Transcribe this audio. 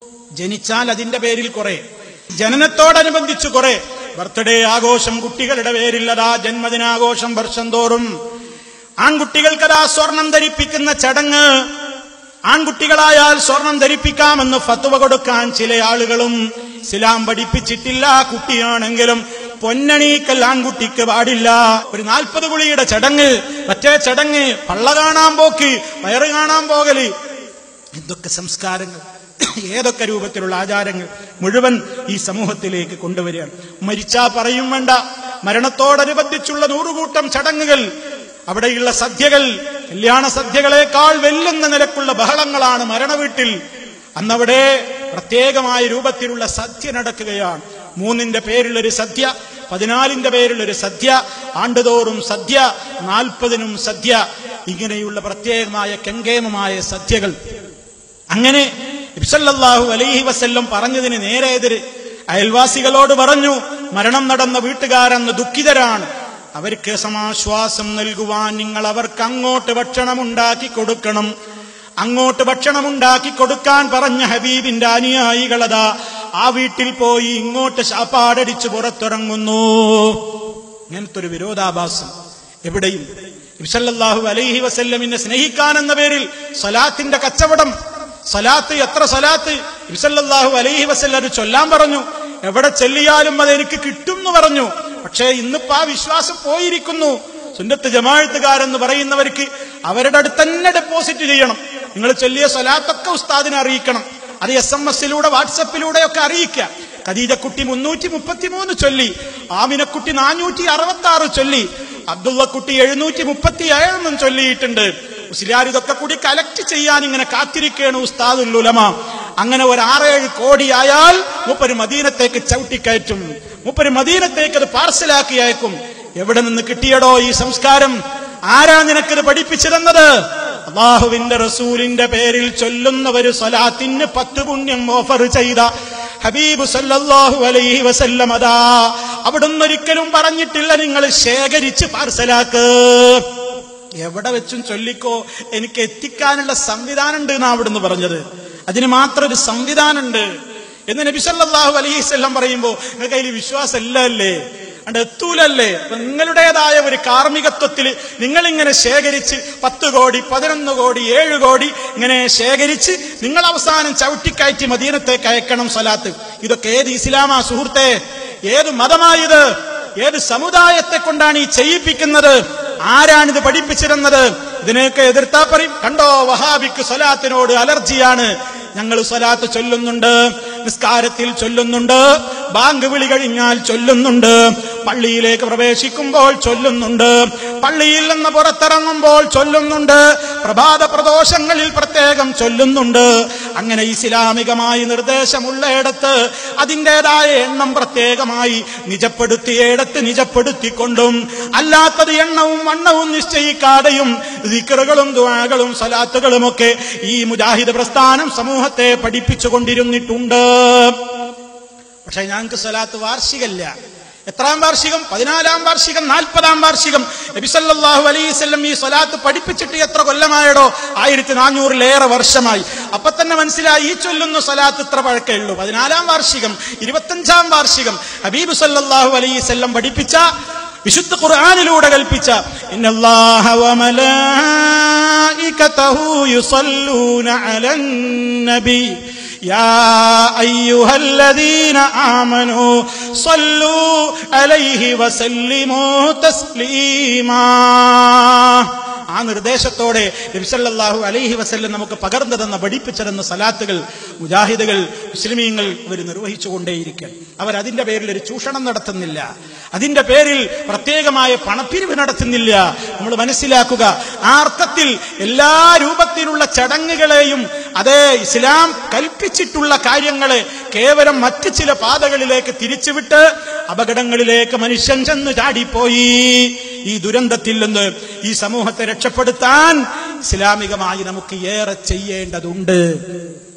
ജനിച്ചാൽ അതിന്റെ പേരിൽ കുറെ ജനനത്തോടനുബന്ധിച്ച് കുറെ ബർത്ത്ഡേ ആഘോഷം കുട്ടികളുടെ പേരിൽ അതാ ജന്മദിനാഘോഷം വർഷം തോറും ആൺകുട്ടികൾക്കതാ സ്വർണം ധരിപ്പിക്കുന്ന ചടങ്ങ് ആൺകുട്ടികളായാൽ സ്വർണം ധരിപ്പിക്കാമെന്ന് ഫത്വ കൊടുക്കാൻ ചില ആളുകളും ഇസ്ലാം പഠിപ്പിച്ചിട്ടില്ല കുട്ടിയാണെങ്കിലും പൊന്നണീക്കൽ ആൺകുട്ടിക്ക് പാടില്ല ഒരു നാൽപ്പത് കുളിയുടെ ചടങ്ങ് മറ്റേ ചടങ്ങ് പള്ള കാണാൻ പോക്ക് വയറ് കാണാൻ പോകല് എന്തൊക്കെ സംസ്കാരങ്ങൾ ഏതൊക്കെ രൂപത്തിലുള്ള ആചാരങ്ങൾ മുഴുവൻ ഈ സമൂഹത്തിലേക്ക് കൊണ്ടുവരികയാണ് മരിച്ചാ പറയും വേണ്ട മരണത്തോടനുബന്ധിച്ചുള്ള നൂറുകൂട്ടം ചടങ്ങുകൾ അവിടെയുള്ള സദ്യകൾ കല്യാണ സദ്യകളെക്കാൾ വെല്ലുന്ന നിലക്കുള്ള ബഹളങ്ങളാണ് മരണവീട്ടിൽ അന്നവിടെ പ്രത്യേകമായ രൂപത്തിലുള്ള സദ്യ നടക്കുകയാണ് മൂന്നിന്റെ പേരിലൊരു സദ്യ പതിനാലിന്റെ പേരിലൊരു സദ്യ ആണ്ടുതോറും സദ്യ നാൽപ്പതിനും സദ്യ ഇങ്ങനെയുള്ള പ്രത്യേകമായ കെങ്കേമമായ സദ്യകൾ അങ്ങനെ ഇബ്സല്ലാഹു അലൈഹി വസല്ലം പറഞ്ഞതിന് നേരെ എതിര് അയൽവാസികളോട് പറഞ്ഞു മരണം നടന്ന വീട്ടുകാരെന്ന് ദുഃഖിതരാണ് അവർക്ക് സമാശ്വാസം നൽകുവാൻ നിങ്ങൾ അവർക്ക് അങ്ങോട്ട് ഭക്ഷണം ഉണ്ടാക്കി കൊടുക്കണം അങ്ങോട്ട് ഭക്ഷണം ഉണ്ടാക്കി കൊടുക്കാൻ പറഞ്ഞ ഹബീബിന്റെ അനുയായികളതാ ആ വീട്ടിൽ പോയി ഇങ്ങോട്ട് ശാപ്പാടടിച്ച് പുറത്തിറങ്ങുന്നു ഇങ്ങനത്തെ ഒരു വിരോധാഭാസം എവിടെയും ഇബ്സല്ലാഹു അലൈഹി വസല്ലമിനെ സ്നേഹിക്കാൻ എന്ന പേരിൽ സലാത്തിന്റെ കച്ചവടം സലാത്ത് എത്ര സലാത്ത് ഇബ്സല്ലാഹു അലൈഹി വസല്ലം അത് ചൊല്ലാൻ പറഞ്ഞു എവിടെ ചെല്ലിയാലും അത് എനിക്ക് കിട്ടും എന്ന് പറഞ്ഞു പക്ഷേ ഇന്നിപ്പോ ആ വിശ്വാസം പോയിരിക്കുന്നു സുന്നത്ത് ജമാഴത്തുകാരെന്ന് പറയുന്നവർക്ക് അവരുടെ അടുത്ത് തന്നെ ഡെപ്പോസിറ്റ് ചെയ്യണം നിങ്ങൾ ചൊല്ലിയ സ്വലാത്തൊക്കെ ഉസ്താദിനെ അറിയിക്കണം അത് എസ് എം എസിലൂടെ വാട്സപ്പിലൂടെ ഒക്കെ അറിയിക്കുക ഖദീജക്കുട്ടി മുന്നൂറ്റി മുപ്പത്തിമൂന്ന് ചൊല്ലി ആമിനക്കുട്ടി നാനൂറ്റി അറുപത്തി ആറ് ചൊല്ലി അബ്ദുള്ളക്കുട്ടി എഴുന്നൂറ്റി മുപ്പത്തി ഏഴെന്നും ചൊല്ലിയിട്ടുണ്ട് മുസ്ലിയാർ ഇതൊക്കെ കൂടി കലക്ട് ചെയ്യാൻ ഇങ്ങനെ കാത്തിരിക്കുകയാണ് ഉസ്താദുൽ ഉലമ അങ്ങനെ ഒരു ആറേഴ് കോടി ആയാൽ മൂപ്പര് മദീനത്തേക്ക് ചവിട്ടിക്കയറ്റും മൂപ്പര് മദീനത്തേക്ക് അത് പാർസലാക്കി അയക്കും എവിടെ നിന്ന് കിട്ടിയടോ ഈ സംസ്കാരം ആരാ നിനക്കത് പഠിപ്പിച്ചു തന്നത് അള്ളാഹുവിന്റെ റസൂലിന്റെ പേരിൽ ചൊല്ലുന്ന ഒരു സ്വലാത്തിന് പത്ത് പുണ്യം ഓഫർ ചെയ്ത ഹബീബ് സല്ലല്ലാഹു അലൈഹി വസല്ലം അതാ അവിടുന്ന് ഒരിക്കലും പറഞ്ഞിട്ടില്ല നിങ്ങൾ ശേഖരിച്ച് പാർസലാക്ക് എവിടെ വെച്ചും ചൊല്ലിക്കോ എനിക്ക് എത്തിക്കാനുള്ള സംവിധാനം ഉണ്ട് എന്നാ അവിടുന്ന് പറഞ്ഞത് അതിന് മാത്രം ഒരു സംവിധാനം ഉണ്ട് എന്ന് നബി സല്ലല്ലാഹു അലൈഹി വസല്ലം പറയുമ്പോ നിങ്ങൾക്ക് അതിൽ വിശ്വാസം അല്ലേ അണ്ട് എത്തൂലല്ലേ അപ്പൊ നിങ്ങളുടേതായ ഒരു കാർമ്മികത്വത്തിൽ നിങ്ങൾ ഇങ്ങനെ ശേഖരിച്ച് പത്ത് കോടി പതിനൊന്ന് കോടി ഏഴ് കോടി ഇങ്ങനെ ശേഖരിച്ച് നിങ്ങൾ അവസാനം ചവിട്ടിക്കയറ്റി മദീനത്തേക്ക് അയക്കണം സ്വലാത്ത് ഇതൊക്കെ ഏത് ഇസ്ലാമാ സുഹൃത്തെ ഏത് മതമായത് ഏത് സമുദായത്തെ കൊണ്ടാണ് ഈ ചെയ്യിപ്പിക്കുന്നത് ആരാണിത് പഠിപ്പിച്ചിരുന്നത് ഇതിനെയൊക്കെ എതിർത്താ പറയും കണ്ടോ വഹാബിക്ക് സ്വലാത്തിനോട് അലർജിയാണ് ഞങ്ങൾ സ്വലാത്ത് ചൊല്ലുന്നുണ്ട് നിസ്കാരത്തിൽ ചൊല്ലുന്നുണ്ട് ബാങ്ക് വിളി കഴിഞ്ഞാൽ ചൊല്ലുന്നുണ്ട് പള്ളിയിലേക്ക് പ്രവേശിക്കുമ്പോൾ ചൊല്ലുന്നുണ്ട് പള്ളിയിൽ നിന്ന് പുറത്തിറങ്ങുമ്പോൾ ചൊല്ലുന്നുണ്ട് പ്രഭാത പ്രദോഷങ്ങളിൽ പ്രത്യേകം ചൊല്ലുന്നുണ്ട് അങ്ങനെ ഇസ്ലാമികമായി നിർദ്ദേശമുള്ളയിടത്ത് അതിൻ്റെതായ എണ്ണം പ്രത്യേകമായി നിജപ്പെടുത്തിയിടത്ത് നിജപ്പെടുത്തിക്കൊണ്ടും അല്ലാത്തത് എണ്ണവും വണ്ണവും നിശ്ചയിക്കാതെയും ദിക്കറുകളും ദ്വാകളും സലാത്തുകളുമൊക്കെ ഈ മുജാഹിദ് പ്രസ്ഥാനം സമൂഹത്തെ പഠിപ്പിച്ചു കൊണ്ടിരുന്നിട്ടുണ്ട് പക്ഷെ ഞങ്ങൾക്ക് സ്വലാത്ത് വാർഷികല്ല എത്രാം വാർഷികം പതിനാലാം വാർഷികം നാൽപ്പതാം വാർഷികം നബിസല്ലാഹു അലൈവല്ലം ഈ സ്വലാത്ത് പഠിപ്പിച്ചിട്ട് എത്ര കൊല്ലമായടോ ആയിരത്തി നാനൂറിലേറെ വർഷമായി അപ്പൊ തന്നെ മനസ്സിലായി ഈ ചൊല്ലുന്ന സ്വലാത്ത് ഇത്ര പഴക്കേ ഉള്ളൂ പതിനാലാം വാർഷികം ഇരുപത്തഞ്ചാം വാർഷികം ഹബീബ് സല്ലാഹു അലൈവല്ലം പഠിപ്പിച്ച വിശുദ്ധ ഖുർആാനിലൂടെ കൽപ്പിച്ച ഇന്നല്ലാഹ വമലായികതഹു യുസല്ലൂന അലൻ നബി يا أيها الذين آمنوا صلوا عليه وسلموا تسليما ആ നിർദ്ദേശത്തോടെ നബിസല്ലാഹു അലൈഹി വസല്ലം നമുക്ക് പകർന്നു തന്ന പഠിപ്പിച്ചിരുന്ന സലാത്തുകൾ മുജാഹിദുകൾ മുസ്ലിമീങ്ങൾ ഇവർ നിർവഹിച്ചുകൊണ്ടേയിരിക്കും അവർ അതിന്റെ പേരിൽ ഒരു ചൂഷണം നടത്തുന്നില്ല അതിന്റെ പേരിൽ പ്രത്യേകമായ പണപ്പിരിവ് നടത്തുന്നില്ല നമ്മൾ മനസ്സിലാക്കുക ആ അർത്ഥത്തിൽ എല്ലാ രൂപത്തിലുള്ള ചടങ്ങുകളെയും അതേ ഇസ്ലാം കൽപ്പിച്ചിട്ടുള്ള കാര്യങ്ങളെ കേവലം മറ്റ് ചില പാതകളിലേക്ക് തിരിച്ചുവിട്ട് അപകടങ്ങളിലേക്ക് മനുഷ്യൻ ചെന്ന് ചാടിപ്പോയി ഈ ദുരന്തത്തിൽ നിന്ന് ഈ സമൂഹത്തെ രക്ഷപ്പെടുത്താൻ ഇസ്ലാമികമായി നമുക്ക് ഏറെ ചെയ്യേണ്ടതുണ്ട്